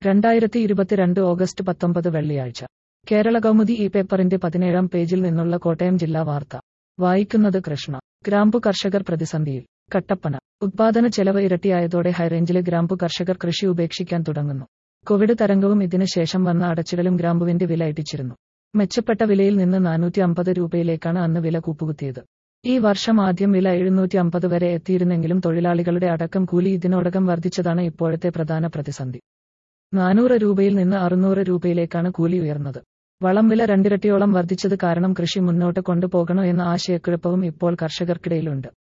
രണ്ടായിരത്തി ഇരുപത്തിരണ്ട് ഓഗസ്റ്റ് പത്തൊമ്പത് വെള്ളിയാഴ്ച കേരള കൗമുദി ഈ പേപ്പറിന്റെ പതിനേഴാം പേജിൽ നിന്നുള്ള കോട്ടയം ജില്ലാ വാർത്ത വായിക്കുന്നത് കൃഷ്ണ ഗ്രാമ്പു കർഷകർ പ്രതിസന്ധിയിൽ കട്ടപ്പന ഉത്പാദന ചെലവ് ഇരട്ടിയായതോടെ ഹൈറേഞ്ചിലെ ഗ്രാമ്പു കർഷകർ കൃഷി ഉപേക്ഷിക്കാൻ തുടങ്ങുന്നു കോവിഡ് തരംഗവും ഇതിന് ശേഷം വന്ന അടച്ചിടലും ഗ്രാമ്പുവിന്റെ വില ഇടിച്ചിരുന്നു മെച്ചപ്പെട്ട വിലയിൽ നിന്ന് നാനൂറ്റി അമ്പത് രൂപയിലേക്കാണ് അന്ന് വില കൂപ്പുകുത്തിയത് ഈ വർഷം ആദ്യം വില എഴുന്നൂറ്റി അമ്പത് വരെ എത്തിയിരുന്നെങ്കിലും തൊഴിലാളികളുടെ അടക്കം കൂലി ഇതിനോടകം വർദ്ധിച്ചതാണ് ഇപ്പോഴത്തെ പ്രധാന പ്രതിസന്ധി നാനൂറ് രൂപയിൽ നിന്ന് അറുന്നൂറ് രൂപയിലേക്കാണ് കൂലി ഉയർന്നത് വളം വില രണ്ടിരട്ടിയോളം വർദ്ധിച്ചത് കാരണം കൃഷി മുന്നോട്ട് കൊണ്ടുപോകണോ എന്ന ആശയക്കുഴപ്പവും ഇപ്പോൾ കർഷകർക്കിടയിലുണ്ട്